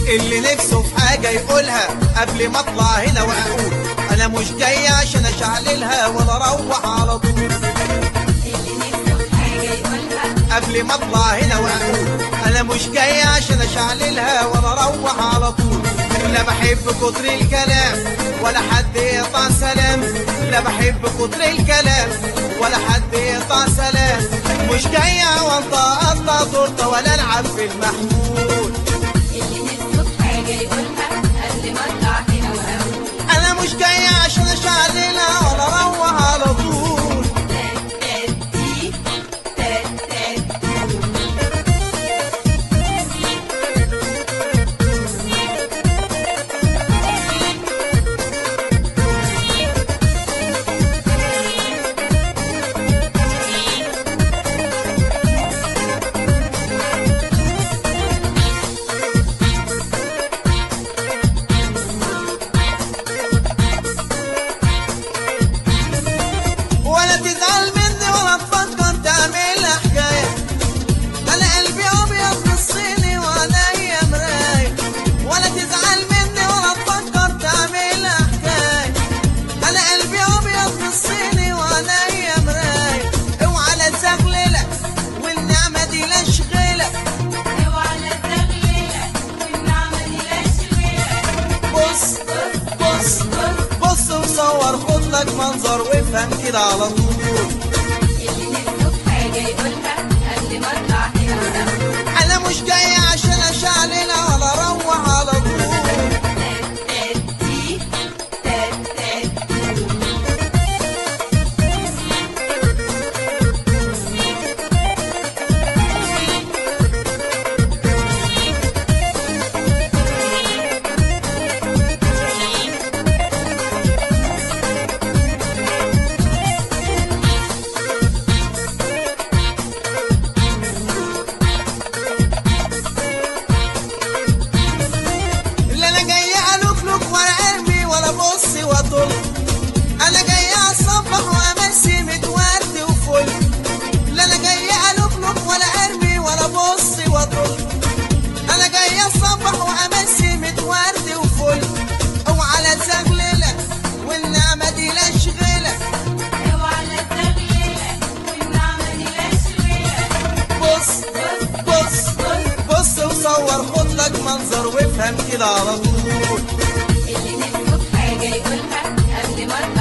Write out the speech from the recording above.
اللي نفسه في حاجة يقولها قبل ما اطلع هنا واقول انا مش جاي عشان اشعللها ولا اروح على طول اللي نفسه في حاجة يقولها قبل ما اطلع هنا واقول انا مش جاي عشان اشعللها ولا اروح على طول لا بحب كتر الكلام ولا حد يقطع سلام لا بحب كتر الكلام ولا حد يقطع سلام مش جاي وانطى اطلع تورته ولا العب في المحمول اللي نفسه في حاجة يقولها قبل ما اطلع هنا واقول انا مش جاي عشان اشعللها ولا اروح على طول تاتي تاتي ولا تزعل مني ولا تفكر تعملها حكاية أنا قلبي أبيض في الصيني وعليا مراية ولا تزعل مني ولا تفكر تعملها حكاية أنا قلبي أبيض في الصيني وعليا مراية اوعى لا تزغللك والنعمة دي لا شغلك اوعى لا تغللك والنعمة دي لا شغلك بص بص بص وصور خد لك منظر وافهم كده على طول اللي نفسه في حاجة يقولها قبل ما اطلع هنا واقول انا مش جاي عشان اشعللها ولا اروح على طول تاتي تاتي لا انا جاي الوكلك ولا ارمي ولا بص واطل انا جاي اصبح وامسي متورد وفل لا انا جاي الوكلك ولا ارمي ولا بص واطل انا جاي اصبح وامسي متورد وفل اوعى لا تزغللك والنعمه دي لا شغلك اوعى لا تغللك والنعمة دي لا شغلك بص بص بص وصور خد لك منظر وافهم كده على طول اللي نفسه في حاجة يقولها قبل ما